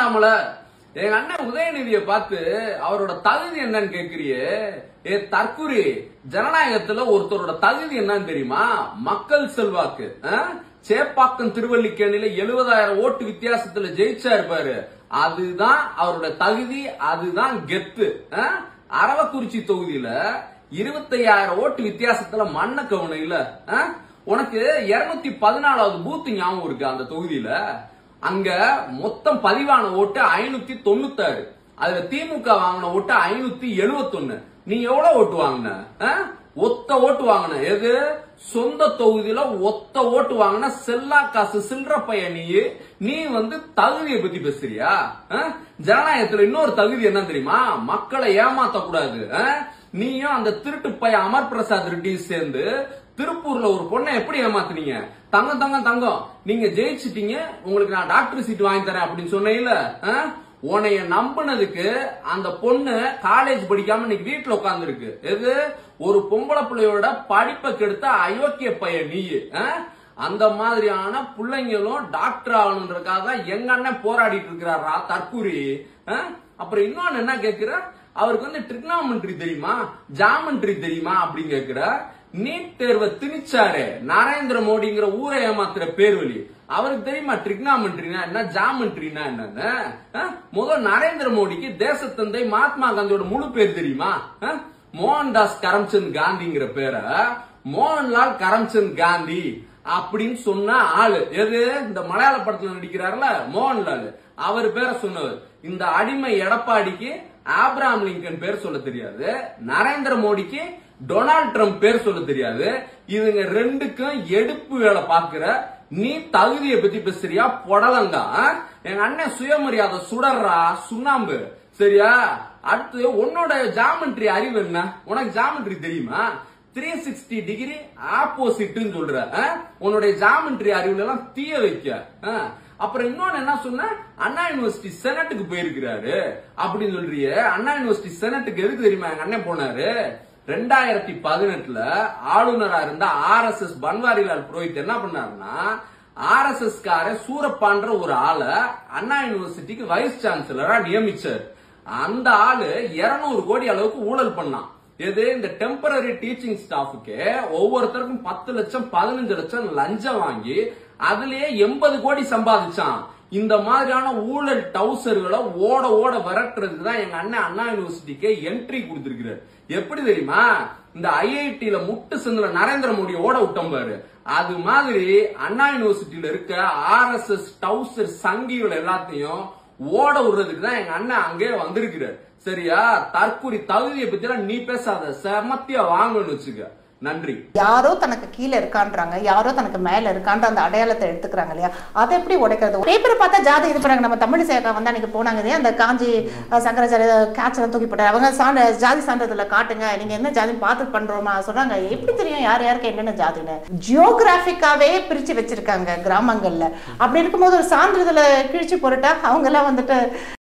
அண்ணாமலை எங்க அண்ணன் உதயநிதியை பார்த்து அவரோட தகுதி என்னன்னு கேக்குறியே ஏ தற்குறி ஜனநாயகத்துல ஒருத்தரோட தகுதி என்னன்னு தெரியுமா மக்கள் செல்வாக்கு ஆ? சேப்பாக்கம் திருவல்லிக்கேணியில எழுபதாயிரம் ஓட்டு வித்தியாசத்துல ஜெயிச்சாரு பாரு அதுதான் அவரோட தகுதி அதுதான் கெத்து ஆ? அரவக்குறிச்சி தொகுதியில இருபத்தையாயிரம் ஓட்டு வித்தியாசத்துல மண்ண கவுன இல்ல ஆ? உனக்கு இருநூத்தி பதினாலாவது பூத் ஞாபகம் இருக்கு அந்த தொகுதியில அங்க மொத்தம் பதிவான ஓட்டு ஐநூத்தி தொண்ணூத்தாறு அதுல திமுக வாங்கின ஓட்டு ஐநூத்தி எழுவத்தொன்னு நீ எவ்வளவு ஓட்டு வாங்கின ஆ? ஒத்த ஓட்டு வாங்கின எது சொந்த தொகுதியில ஒத்த ஓட்டு வாங்கின செல்லா காசு சில்லற பையன் நீ நீ வந்து தகுதியை பத்தி பேசுறியா ஆ? ஜனநாயகத்துல இன்னொரு தகுதி என்ன தெரியுமா மக்களை ஏமாத்த கூடாது ஆ? நீயும் அந்த திருட்டு பையன் அமர் பிரசாத் ரெட்டியும் சேர்ந்து திருப்பூர்ல ஒரு பொண்ணை எப்படி ஏமாத்துனீங்க தங்கம் தங்கம் தங்கம் நீங்க ஜெயிச்சிட்டீங்க உங்களுக்கு நான் டாக்டர் சீட் வாங்கி தரேன் அப்படின்னு சொன்னீங்கல்ல ஆ? உன்னைய நம்பினதுக்கு அந்த பொண்ணு காலேஜ் படிக்காம இன்னைக்கு வீட்டுல உட்கார்ந்து இருக்கு எது ஒரு பொம்பளை பிள்ளையோட படிப்பை கெடுத்த அயோக்கிய பையன் நீ ஆ? அந்த மாதிரியான பிள்ளைங்களும் டாக்டர் ஆகணுன்றதுக்காக தான் எங்க அண்ணன் போராடிட்டு இருக்கிறாரா தற்கூரி ஆ? அப்புறம் இன்னொன்னு என்ன கேக்குற அவருக்கு வந்து ட்ரிக்னாமெண்ட்ரி தெரியுமா ஜாமெண்ட்ரி தெரியுமா அப்படின்னு கேக்குற நீட் தேர்வை திணிச்சாரு நரேந்திர மோடிங்கிற ஊரை ஏமாத்துற பேர்வழி அவருக்கு தெரியுமா ட்ரிக்னாமெண்ட்ரினா என்ன ஜாமெண்ட்ரினா என்னன்னு ஆ? முதல் நரேந்திர மோடிக்கு தேசத்தந்தை மகாத்மா காந்தியோட முழு பேர் தெரியுமா ஆ? மோகன்தாஸ் கரம்சந்த் காந்திங்கிற பேரை மோகன்லால் கரம்சந்த் காந்தி அப்படின்னு சொன்ன ஆளு எது இந்த மலையாள படத்துல நடிக்கிறாருல மோகன்லால் அவர் பேரை சொன்னவர் இந்த அடிமை எடப்பாடிக்கு ஆப்ரஹாம் லிங்கன் பேர் சொல்ல தெரியாது நரேந்திர மோடிக்கு டொனால்ட் ட்ரம்ப் பேர் சொல்ல தெரியாது இதுங்க ரெண்டுக்கும் எடுப்பு வேலை பாக்குற நீ தகுதியை பத்தி பேசுறியா பொடலங்கா ஆ? எங்க அண்ணன் சுயமரியாதை சுடர்றா சுண்ணாம்பு சரியா அடுத்து உன்னோட ஜாமெண்ட்ரி அறிவு என்ன உனக்கு ஜாமெண்ட்ரி தெரியுமா த்ரீ சிக்ஸ்டி டிகிரி ஆப்போசிட்னு சொல்ற ஆ? உன்னுடைய ஜாமெண்ட்ரி அறிவுல எல்லாம் தீய வைக்க ஆ? அப்புறம் இன்னொன்னு என்ன சொன்ன அண்ணா யூனிவர்சிட்டி செனட்டுக்கு போயிருக்கிறாரு அப்படின்னு சொல்றியே அண்ணா யூனிவர்சிட்டி செனட்டுக்கு எதுக்கு தெரியுமா எங்க அண்ணன் போனாரு ரெண்டாயிரத்தி பதினெட்டுல ஆளுநரா இருந்த R S S Banwarilal Purohit என்ன பண்ணாருன்னா ஆர் எஸ் எஸ் கார சூரப்பான்ற ஒரு ஆளை அண்ணா யூனிவர்சிட்டிக்கு வைஸ் சான்சலரா நியமிச்சார் அந்த ஆளு 200 கோடி அளவுக்கு ஊழல் பண்ணான் எது இந்த டெம்பரரி டீச்சிங் ஸ்டாஃபுக்கு ஒவ்வொருத்தருக்கும் பத்து லட்சம் பதினஞ்சு லட்சம் லஞ்சம் வாங்கி அதுலயே எண்பது கோடி சம்பாதிச்சான் இந்த மாதிரியான ஊழல் டவுசர்களை ஓட ஓட விரட்டுறதுக்கு தான் எங்க அண்ணன் அண்ணா யூனிவர்சிட்டிக்கு என்ட்ரி கொடுத்திருக்கிறார் எப்படி தெரியுமா இந்த ஐஐடில முட்டு சந்தில நரேந்திர மோடி ஓட விட்டோம் பாரு அது மாதிரி அண்ணா யூனிவர்சிட்டியில இருக்க ஆர் எஸ் எஸ் டவுசர் சங்கிகள் எல்லாத்தையும் ஓட விடுறதுக்கு தான் எங்க அண்ணன் அங்கே வந்திருக்கிறார் சரியா தற்கூரி தகுதியை பத்தி எல்லாம் நீ பேசாத செமத்தியா வாங்கன்னு வச்சுக்க நன்றி யாரோ தனக்கு கீழே இருக்கான்றாங்க யாரோ தனக்கு மேல இருக்கான்ற அந்த அடையாளத்தை எடுத்துக்கிறாங்க இல்லையா அதை எப்படி உடைக்கிறது பேப்பரை பார்த்தா ஜாதி இது பண்ணாங்க நம்ம தமிழ் சேகா வந்து அன்னைக்கு போனாங்க இல்லையா அந்த காஞ்சி அஹ், சங்கராச்சாரிய கேட்ச் எல்லாம் தூக்கி போட்டாரு அவங்க சான்று ஜாதி சான்றிதழ காட்டுங்க நீங்க என்ன ஜாதி பார்த்து பண்றோமா சொல்றாங்க எப்படி தெரியும் யார் யாருக்கு என்னென்ன ஜாதின்னு ஜியோகிராபிக்காவே பிரிச்சு வச்சிருக்காங்க கிராமங்கள்ல அப்படி இருக்கும்போது ஒரு சான்றிதழை கிழிச்சு போட்டுட்டா அவங்க எல்லாம் வந்துட்டு